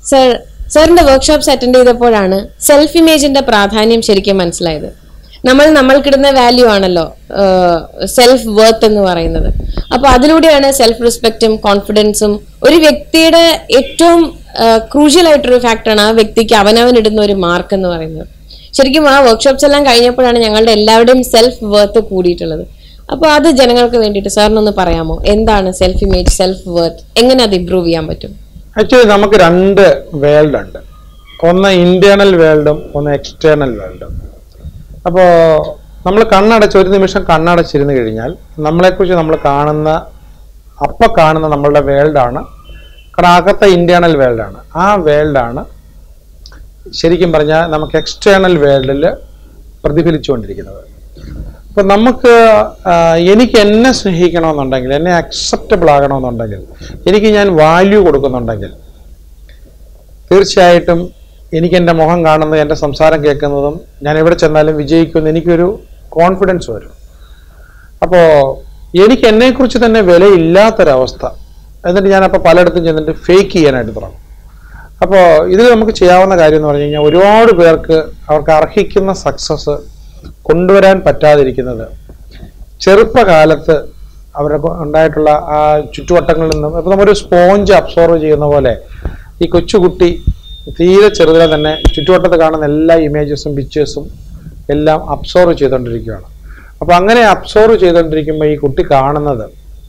sir സാറിന്റെ workshops attend ചെയ്തപ്പോഴാണ് self ഇമേജിന്റെ പ്രാധാന്യം ശരിക്കും മനസ്സിലായത് നമ്മൾ നമ്മൾക്കിടുന്ന വാല്യൂ ആണല്ലോ സെൽഫ് വർത്ത് എന്ന് പറയുന്നത് അപ്പൊ അതിലൂടെയാണ് സെൽഫ് റെസ്പെക്റ്റും കോൺഫിഡൻസും ഒരു വ്യക്തിയുടെ ഏറ്റവും ക്രൂഷ്യൽ ആയിട്ടൊരു ഫാക്ടറാണ് ആ വ്യക്തിക്ക് അവനവൻ ഇടുന്ന ഒരു മാർക്ക് എന്ന് പറയുന്നത് ശരിക്കും ആ വർക്ക്ഷോപ്സ് എല്ലാം കഴിഞ്ഞപ്പോഴാണ് ഞങ്ങളുടെ എല്ലാവരുടെയും സെൽഫ് വർത്ത് കൂടിയിട്ടുള്ളത് അപ്പൊ അത് ജനങ്ങൾക്ക് വേണ്ടിയിട്ട് സാറിനൊന്ന് പറയാമോ എന്താണ് സെൽഫ് ഇമേജ് സെൽഫ് വർത്ത് എങ്ങനെ അത് ഇമ്പ്രൂവ് ചെയ്യാൻ പറ്റും ആക്ച്വലി നമുക്ക് രണ്ട് വേൾഡ് ഉണ്ട് ഒന്ന് ഇന്റേണൽ വേൾഡും ഒന്ന് എക്സ്റ്റേണൽ വേൾഡും അപ്പോൾ നമ്മൾ കണ്ണടച്ച് ഒരു നിമിഷം കണ്ണടച്ചിരുന്ന് കഴിഞ്ഞാൽ നമ്മളെക്കുറിച്ച് നമ്മൾ കാണുന്ന അപ്പം കാണുന്ന നമ്മളുടെ വേൾഡാണ് കാരണം അകത്തെ ഇന്റേണൽ വേൾഡാണ് ആ വേൾഡാണ് ശരിക്കും പറഞ്ഞാൽ നമുക്ക് എക്സ്റ്റേണൽ വേൾഡിൽ പ്രതിഫലിച്ചുകൊണ്ടിരിക്കുന്നത് അപ്പം നമുക്ക് ആ, എനിക്ക് എന്നെ സ്നേഹിക്കണമെന്നുണ്ടെങ്കിൽ എന്നെ അക്സെപ്റ്റബിൾ ആകണമെന്നുണ്ടെങ്കിൽ എനിക്ക് ഞാൻ വാല്യൂ കൊടുക്കുന്നുണ്ടെങ്കിൽ തീർച്ചയായിട്ടും എനിക്ക് എൻ്റെ മുഖം കാണുന്നത് എൻ്റെ സംസാരം കേൾക്കുന്നതും ഞാൻ എവിടെ ചെന്നാലും വിജയിക്കുമെന്ന് എനിക്കൊരു കോൺഫിഡൻസ് വരും അപ്പോൾ എനിക്ക് എന്നെക്കുറിച്ച് തന്നെ വിലയില്ലാത്തൊരവസ്ഥ എന്നിട്ട് ഞാനപ്പോൾ പലയിടത്തും ചെന്നിട്ട് ഫേക്ക് ചെയ്യാനായിട്ട് തുടങ്ങും അപ്പോൾ ഇതിൽ നമുക്ക് ചെയ്യാവുന്ന കാര്യം എന്ന് പറഞ്ഞു കഴിഞ്ഞാൽ ഒരുപാട് പേർക്ക് അവർക്ക് അർഹിക്കുന്ന സക്സസ് കൊണ്ടുവരാൻ പറ്റാതിരിക്കുന്നത് ചെറുപ്പകാലത്ത് അവരുടെ കൊ- ഉണ്ടായിട്ടുള്ള ആ ചുറ്റുവട്ടങ്ങളിൽ നിന്നും ഇപ്പം നമ്മൊരു സ്പോഞ്ച് അബ്സോർവ് ചെയ്യുന്ന പോലെ ഈ കൊച്ചുകുട്ടി തീരെ ചെറുതിലെ തന്നെ ചുറ്റുവട്ടത്ത് കാണുന്ന എല്ലാ ഇമേജസും പിക്ചേഴ്സും എല്ലാം അബ്സോർവ് ചെയ്തുകൊണ്ടിരിക്കുകയാണ് അപ്പോൾ അങ്ങനെ അബ്സോർവ് ചെയ്തുകൊണ്ടിരിക്കുമ്പോൾ ഈ കുട്ടി കാണുന്നത്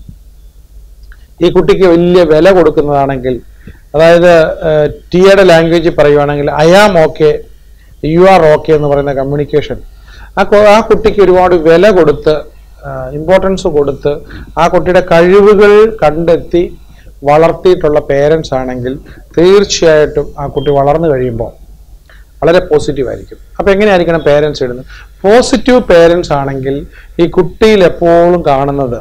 ഈ കുട്ടിക്ക് വലിയ വില കൊടുക്കുന്നതാണെങ്കിൽ അതായത് ടിയുടെ ലാംഗ്വേജ് പറയുവാണെങ്കിൽ I am okay you are okay എന്ന് പറയുന്ന കമ്മ്യൂണിക്കേഷൻ ആ കു- ആ കുട്ടിക്ക് ഒരുപാട് വില കൊടുത്ത് ഇമ്പോർട്ടൻസ് കൊടുത്ത് ആ കുട്ടിയുടെ കഴിവുകൾ കണ്ടെത്തി വളർത്തിയിട്ടുള്ള പേരൻസ് ആണെങ്കിൽ തീർച്ചയായിട്ടും ആ കുട്ടി വളർന്നു കഴിയുമ്പോൾ വളരെ പോസിറ്റീവ് ആയിരിക്കും അപ്പോൾ എങ്ങനെയായിരിക്കണം പേരൻസ് ഇടുന്നത് പോസിറ്റീവ് പേരൻസ് ആണെങ്കിൽ ഈ കുട്ടിയിൽ എപ്പോഴും കാണുന്നത്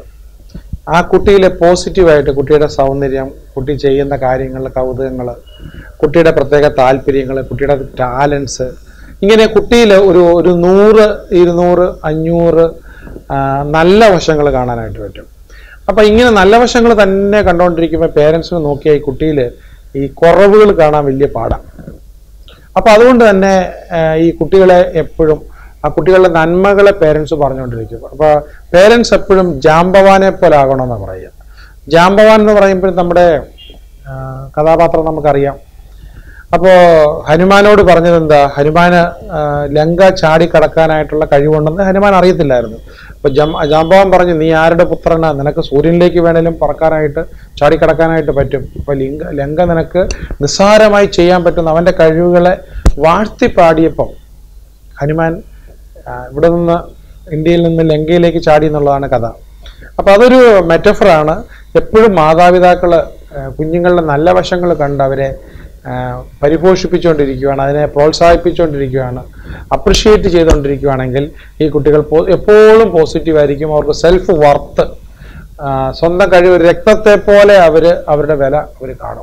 ആ കുട്ടിയിലെ പോസിറ്റീവായിട്ട് കുട്ടിയുടെ സൗന്ദര്യം കുട്ടി ചെയ്യുന്ന കാര്യങ്ങളുടെ കൗതുകങ്ങൾ കുട്ടിയുടെ പ്രത്യേക താല്പര്യങ്ങൾ കുട്ടിയുടെ ടാലൻസ് ഇങ്ങനെ കുട്ടിയിൽ ഒരു ഒരു നൂറ് ഇരുന്നൂറ് അഞ്ഞൂറ് ആ, നല്ല വശങ്ങൾ കാണാനായിട്ട് പറ്റും അപ്പം ഇങ്ങനെ നല്ല വശങ്ങൾ തന്നെ കണ്ടുകൊണ്ടിരിക്കുമ്പോൾ പേരൻസിന് നോക്കിയാൽ ഈ കുട്ടിയിൽ ഈ കുറവുകൾ കാണാൻ വലിയ പാടാണ് അപ്പോൾ അതുകൊണ്ട് തന്നെ ആ, ഈ കുട്ടികളെ എപ്പോഴും ആ കുട്ടികളുടെ നന്മകളെ പേരൻസ് പറഞ്ഞുകൊണ്ടിരിക്കും അപ്പോൾ പേരൻസ് എപ്പോഴും ജാമ്പവാനെ പോലെ ആകണമെന്നാണ് പറയുക ജാമ്പവാൻ എന്ന് പറയുമ്പോൾ നമ്മുടെ ആ, കഥാപാത്രം നമുക്കറിയാം അപ്പോൾ ഹനുമാനോട് പറഞ്ഞത് എന്താ ഹനുമാന് ആ, ലങ്ക ചാടി കടക്കാനായിട്ടുള്ള കഴിവുണ്ടെന്ന് ഹനുമാൻ അറിയത്തില്ലായിരുന്നു അപ്പോൾ ജം ജാമ്പവാൻ പറഞ്ഞു നീ ആരുടെ പുത്രനാ നിനക്ക് സൂര്യനിലേക്ക് വേണേലും പറക്കാനായിട്ട് ചാടിക്കടക്കാനായിട്ട് പറ്റും അപ്പോൾ ലിംഗ ലങ്ക നിനക്ക് നിസ്സാരമായി ചെയ്യാൻ പറ്റുന്ന അവൻ്റെ കഴിവുകളെ വാഴ്ത്തി പാടിയപ്പം ഹനുമാൻ ആ, ഇവിടെ നിന്ന് ഇന്ത്യയിൽ നിന്ന് ലങ്കയിലേക്ക് ചാടി എന്നുള്ളതാണ് കഥ അപ്പോൾ അതൊരു മെറ്റഫറാണ് എപ്പോഴും മാതാപിതാക്കൾ കുഞ്ഞുങ്ങളുടെ നല്ല വശങ്ങൾ കണ്ട് അവരെ ആ, പരിപോഷിപ്പിച്ചുകൊണ്ടിരിക്കുകയാണ് അതിനെ പ്രോത്സാഹിപ്പിച്ചുകൊണ്ടിരിക്കുകയാണ് അപ്രിഷ്യേറ്റ് ചെയ്തുകൊണ്ടിരിക്കുകയാണെങ്കിൽ ഈ കുട്ടികൾ പോ- എപ്പോഴും പോസിറ്റീവ് ആയിരിക്കും അവർക്ക് സെൽഫ് വർത്ത് സ്വന്തം കഴിവ് രക്തത്തെ പോലെ അവർ അവരുടെ വില അവർ കാണും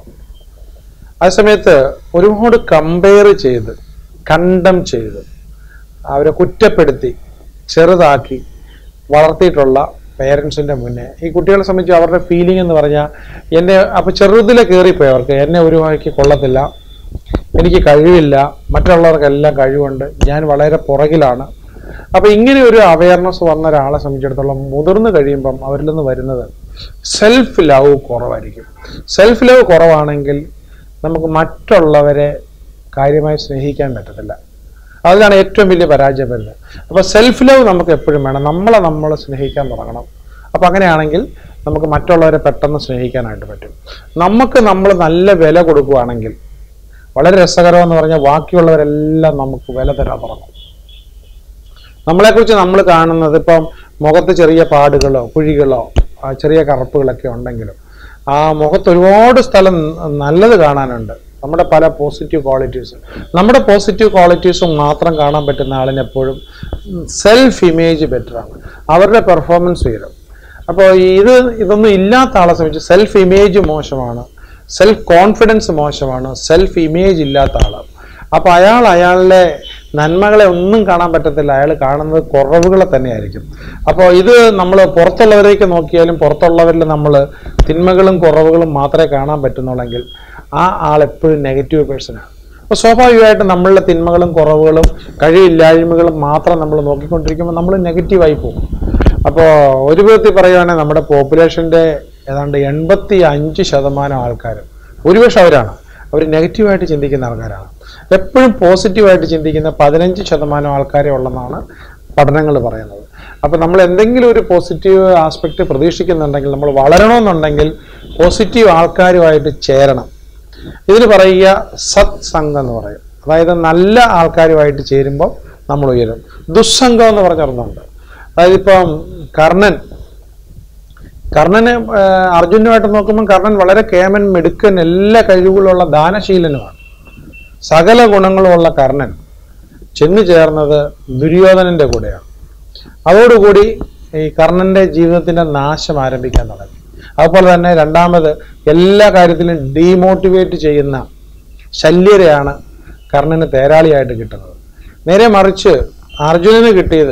ആ സമയത്ത് ഒരുപാട് കമ്പയർ ചെയ്ത് കണ്ടം ചെയ്ത് അവരെ കുറ്റപ്പെടുത്തി ചെറുതാക്കി വളർത്തിയിട്ടുള്ള പേരൻസിൻ്റെ മുന്നേ ഈ കുട്ടികളെ സംബന്ധിച്ച് അവരുടെ ഫീലിംഗ് എന്ന് പറഞ്ഞാൽ എന്നെ അപ്പോൾ ചെറുതിലെ കയറിപ്പോയി അവർക്ക് എന്നെ ഒരു വഴിക്ക് കൊള്ളത്തില്ല എനിക്ക് കഴിവില്ല മറ്റുള്ളവർക്കെല്ലാം കഴിവുണ്ട് ഞാൻ വളരെ പുറകിലാണ് അപ്പോൾ ഇങ്ങനെ ഒരു അവയർനെസ് വന്ന ഒരാളെ സംബന്ധിച്ചിടത്തോളം മുതിർന്നു കഴിയുമ്പം അവരിൽ നിന്ന് വരുന്നത് സെൽഫ് ലവ് കുറവായിരിക്കും സെൽഫ് ലവ് കുറവാണെങ്കിൽ നമുക്ക് മറ്റുള്ളവരെ കാര്യമായി സ്നേഹിക്കാൻ പറ്റത്തില്ല അതിലാണ് ഏറ്റവും വലിയ പരാജയം വരുന്നത് അപ്പോൾ സെൽഫ് ലവ് നമുക്ക് എപ്പോഴും വേണം നമ്മളെ നമ്മൾ സ്നേഹിക്കാൻ തുടങ്ങണം അപ്പോൾ അങ്ങനെയാണെങ്കിൽ നമുക്ക് മറ്റുള്ളവരെ പെട്ടെന്ന് സ്നേഹിക്കാനായിട്ട് പറ്റും നമുക്ക് നമ്മൾ നല്ല വില കൊടുക്കുകയാണെങ്കിൽ വളരെ രസകരമെന്ന് പറഞ്ഞാൽ ബാക്കിയുള്ളവരെല്ലാം നമുക്ക് വില തരാൻ തുടങ്ങും നമ്മളെക്കുറിച്ച് നമ്മൾ കാണുന്നത് ഇപ്പം മുഖത്ത് ചെറിയ പാടുകളോ കുഴികളോ ആ ചെറിയ കറുപ്പുകളൊക്കെ ഉണ്ടെങ്കിലും ആ മുഖത്ത് ഒരുപാട് സ്ഥലം നല്ലത് കാണാനുണ്ട് നമ്മുടെ പല പോസിറ്റീവ് ക്വാളിറ്റീസ് നമ്മുടെ പോസിറ്റീവ് ക്വാളിറ്റീസും മാത്രം കാണാൻ പറ്റുന്ന ആളിന് എപ്പോഴും സെൽഫ് ഇമേജ് ബെറ്ററാണ് അവരുടെ പെർഫോമൻസ് ഉയരും അപ്പോൾ ഇത് ഇതൊന്നും ഇല്ലാത്ത ആളെ സംബന്ധിച്ച് സെൽഫ് ഇമേജ് മോശമാണ് സെൽഫ് കോൺഫിഡൻസ് മോശമാണ് സെൽഫ് ഇമേജ് ഇല്ലാത്ത ആളാണ് അപ്പോൾ അയാൾ അയാളുടെ നന്മകളെ ഒന്നും കാണാൻ പറ്റത്തില്ല അയാൾ കാണുന്നത് കുറവുകളെ തന്നെയായിരിക്കും അപ്പോൾ ഇത് നമ്മൾ പുറത്തുള്ളവരേക്ക് നോക്കിയാലും പുറത്തുള്ളവരിൽ നമ്മൾ തിന്മകളും കുറവുകളും മാത്രമേ കാണാൻ പറ്റുന്നുള്ളെങ്കിൽ ആ ആൾ എപ്പോഴും നെഗറ്റീവ് പേഴ്സണാണ് അപ്പോൾ സ്വാഭാവികമായിട്ടും നമ്മളുടെ തിന്മകളും കുറവുകളും കഴിവില്ലായ്മകളും മാത്രം നമ്മൾ നോക്കിക്കൊണ്ടിരിക്കുമ്പോൾ നമ്മൾ നെഗറ്റീവായി പോകും അപ്പോൾ ഒരു വിധത്തിൽ പറയുവാണെങ്കിൽ നമ്മുടെ പോപ്പുലേഷൻ്റെ ഏതാണ്ട് എൺപത്തി അഞ്ച് ശതമാനം ആൾക്കാർ ഭൂരിപക്ഷം അവരാണ് അവർ നെഗറ്റീവായിട്ട് ചിന്തിക്കുന്ന ആൾക്കാരാണ് എപ്പോഴും പോസിറ്റീവായിട്ട് ചിന്തിക്കുന്ന പതിനഞ്ച് ശതമാനം ആൾക്കാരെ ഉള്ളെന്നാണ് പഠനങ്ങൾ പറയുന്നത് അപ്പോൾ നമ്മൾ എന്തെങ്കിലും ഒരു പോസിറ്റീവ് ആസ്പെക്റ്റ് പ്രതീക്ഷിക്കുന്നുണ്ടെങ്കിൽ നമ്മൾ വളരണമെന്നുണ്ടെങ്കിൽ പോസിറ്റീവ് ആൾക്കാരുമായിട്ട് ചേരണം ഇതിന് പറയുക സത് സംഘം എന്ന് പറയും അതായത് നല്ല ആൾക്കാരുമായിട്ട് ചേരുമ്പോൾ നമ്മൾ ഉയരും ദുസ്സംഗം എന്ന് പറഞ്ഞൊരെണ്ണമുണ്ട് അതായത് ഇപ്പം കർണൻ കർണന് ആ, അർജുനുമായിട്ട് നോക്കുമ്പോൾ കർണൻ വളരെ കേമൻ മിടുക്കൻ എല്ലാ കഴിവുകളുള്ള ദാനശീലനുമാണ് സകല ഗുണങ്ങളുമുള്ള കർണൻ ചെന്നു ചേർന്നത് ദുര്യോധനന്റെ കൂടെയാണ് അതോടുകൂടി ഈ കർണന്റെ ജീവിതത്തിന്റെ നാശം ആരംഭിക്കാൻ തുടങ്ങി അതുപോലെ തന്നെ രണ്ടാമത് എല്ലാ കാര്യത്തിലും ഡീമോട്ടിവേറ്റ് ചെയ്യുന്ന ശല്യരെയാണ് കർണന് തേരാളിയായിട്ട് കിട്ടുന്നത് നേരെ മറിച്ച് അർജുനന് കിട്ടിയത്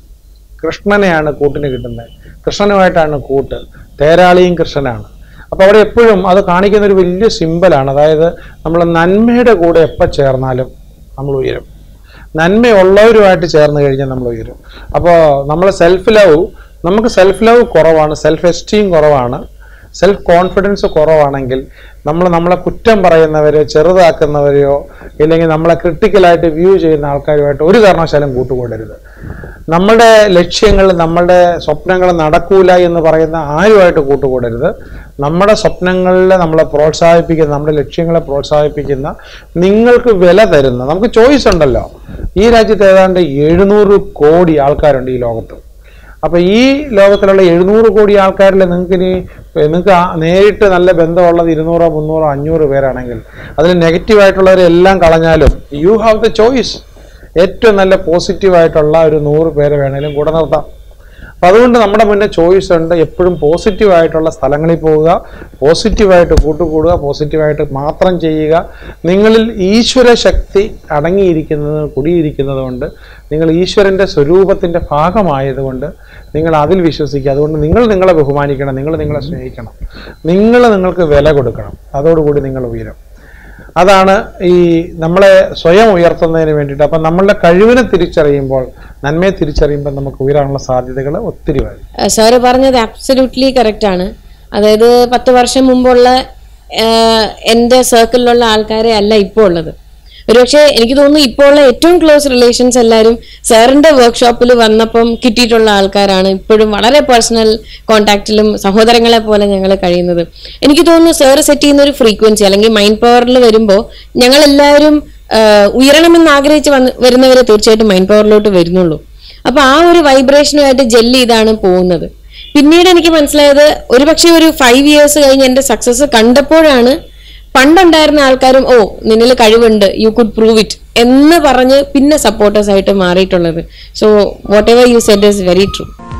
കൃഷ്ണനെയാണ് കൂട്ടിന് കിട്ടുന്നത് കൃഷ്ണനുമായിട്ടാണ് കൂട്ട് തേരാളിയും കൃഷ്ണനാണ് അപ്പോൾ അവിടെ എപ്പോഴും അത് കാണിക്കുന്ന ഒരു വലിയ സിമ്പലാണ് അതായത് നമ്മൾ നന്മയുടെ കൂടെ എപ്പോൾ ചേർന്നാലും നമ്മൾ ഉയരും നന്മയുള്ളവരുമായിട്ട് ചേർന്ന് കഴിഞ്ഞാൽ നമ്മൾ ഉയരും അപ്പോൾ നമ്മൾ സെൽഫ് ലവ് നമുക്ക് സെൽഫ് ലവ് കുറവാണ് സെൽഫ് എസ്റ്റീം കുറവാണ് സെൽഫ് കോൺഫിഡൻസ് കുറവാണെങ്കിൽ നമ്മൾ നമ്മളെ കുറ്റം പറയുന്നവരെയോ ചെറുതാക്കുന്നവരെയോ ഇല്ലെങ്കിൽ നമ്മളെ ക്രിട്ടിക്കലായിട്ട് വ്യൂ ചെയ്യുന്ന ആൾക്കാരുമായിട്ട് ഒരു കാരണവശാലും കൂട്ടുകൂടരുത് നമ്മളുടെ ലക്ഷ്യങ്ങൾ നമ്മളുടെ സ്വപ്നങ്ങൾ നടക്കൂല എന്ന് പറയുന്ന ആരുമായിട്ട് കൂട്ടുകൂടരുത് നമ്മുടെ സ്വപ്നങ്ങളിൽ നമ്മളെ പ്രോത്സാഹിപ്പിക്കുന്ന നമ്മുടെ ലക്ഷ്യങ്ങളെ പ്രോത്സാഹിപ്പിക്കുന്ന നിങ്ങൾക്ക് വില തരുന്ന നമുക്ക് ചോയ്സ് ഉണ്ടല്ലോ ഈ രാജ്യത്ത് ഏതാണ്ട് എഴുന്നൂറ് കോടി ആൾക്കാരുണ്ട് ഈ ലോകത്ത് അപ്പൊ ഈ ലോകത്തിലുള്ള എഴുന്നൂറ് കോടി ആൾക്കാരിൽ നിങ്ങൾക്ക് ഇനി നിങ്ങൾക്ക് ആ- നേരിട്ട് നല്ല ബന്ധമുള്ളത് ഇരുന്നൂറോ മുന്നൂറോ അഞ്ഞൂറ് പേരാണെങ്കിൽ അതിൽ നെഗറ്റീവായിട്ടുള്ളവരെ എല്ലാം കളഞ്ഞാലും യു ഹാവ് ദ ചോയ്സ് ഏറ്റവും നല്ല പോസിറ്റീവായിട്ടുള്ള ഒരു നൂറ് പേരെ വേണേലും കൂടെ നിർത്താം അപ്പം അതുകൊണ്ട് നമ്മുടെ മുന്നേ ചോയ്സ് ഉണ്ട് എപ്പോഴും പോസിറ്റീവായിട്ടുള്ള സ്ഥലങ്ങളിൽ പോവുക പോസിറ്റീവായിട്ട് കൂട്ടുകൂടുക പോസിറ്റീവായിട്ട് മാത്രം ചെയ്യുക നിങ്ങളിൽ ഈശ്വര ശക്തി അടങ്ങിയിരിക്കുന്നത് കുടിയിരിക്കുന്നത് കൊണ്ട് നിങ്ങൾ ഈശ്വരൻ്റെ സ്വരൂപത്തിൻ്റെ ഭാഗമായതുകൊണ്ട് നിങ്ങൾ അതിൽ വിശ്വസിക്കുക അതുകൊണ്ട് നിങ്ങൾ നിങ്ങളെ ബഹുമാനിക്കണം നിങ്ങൾ നിങ്ങളെ സ്നേഹിക്കണം നിങ്ങൾ നിങ്ങൾക്ക് വില കൊടുക്കണം അതോടുകൂടി നിങ്ങൾ ഉയരും അതാണ് ഈ നമ്മളെ സ്വയം ഉയർത്തുന്നതിന് വേണ്ടിയിട്ട് അപ്പം നമ്മളുടെ കഴിവിനെ തിരിച്ചറിയുമ്പോൾ നന്മയെ തിരിച്ചറിയുമ്പോൾ നമുക്ക് ഉയരാനുള്ള സാധ്യതകൾ ഒത്തിരി വരും സാറ് പറഞ്ഞത് അബ്സല്യൂട്ട്ലി കറക്റ്റ് ആണ് അതായത് പത്ത് വർഷം മുമ്പുള്ള ആഹ്, എൻ്റെ സർക്കിളിലുള്ള ആൾക്കാരെ അല്ല ഇപ്പോൾ ഉള്ളത് ഒരുപക്ഷെ എനിക്ക് തോന്നുന്നു ഇപ്പോൾ ഉള്ള ഏറ്റവും ക്ലോസ് റിലേഷൻസ് എല്ലാവരും സാറിന്റെ വർക്ക്ഷോപ്പിൽ വന്നപ്പം കിട്ടിയിട്ടുള്ള ആൾക്കാരാണ് ഇപ്പോഴും വളരെ പേഴ്സണൽ കോണ്ടാക്റ്റിലും സഹോദരങ്ങളെ പോലെ ഞങ്ങൾ കഴിയുന്നത് എനിക്ക് തോന്നുന്നു സാറ് സെറ്റ് ചെയ്യുന്ന ഒരു ഫ്രീക്വൻസി അല്ലെങ്കിൽ മൈൻഡ് പവറിൽ വരുമ്പോൾ ഞങ്ങൾ എല്ലാവരും ഉയരണമെന്ന് ആഗ്രഹിച്ച് വന്ന് വരുന്നവരെ തീർച്ചയായിട്ടും മൈൻഡ് പവറിലോട്ട് വരുന്നുള്ളൂ അപ്പൊ ആ ഒരു വൈബ്രേഷനുമായിട്ട് ജെല്ല് ചെയ്താണ് പോകുന്നത് പിന്നീട് എനിക്ക് മനസ്സിലായത് ഒരുപക്ഷെ ഒരു ഫൈവ് ഇയേഴ്സ് കഴിഞ്ഞ് എന്റെ സക്സസ് കണ്ടപ്പോഴാണ് പണ്ടുണ്ടായിരുന്ന ആൾക്കാരും ഓ നിന്നിൽ കഴിവുണ്ട് യു കുഡ് പ്രൂവ് ഇറ്റ് എന്ന് പറഞ്ഞ് പിന്നെ സപ്പോർട്ടേഴ്സ് ആയിട്ട് മാറിയിട്ടുള്ളത് so whatever you said is very true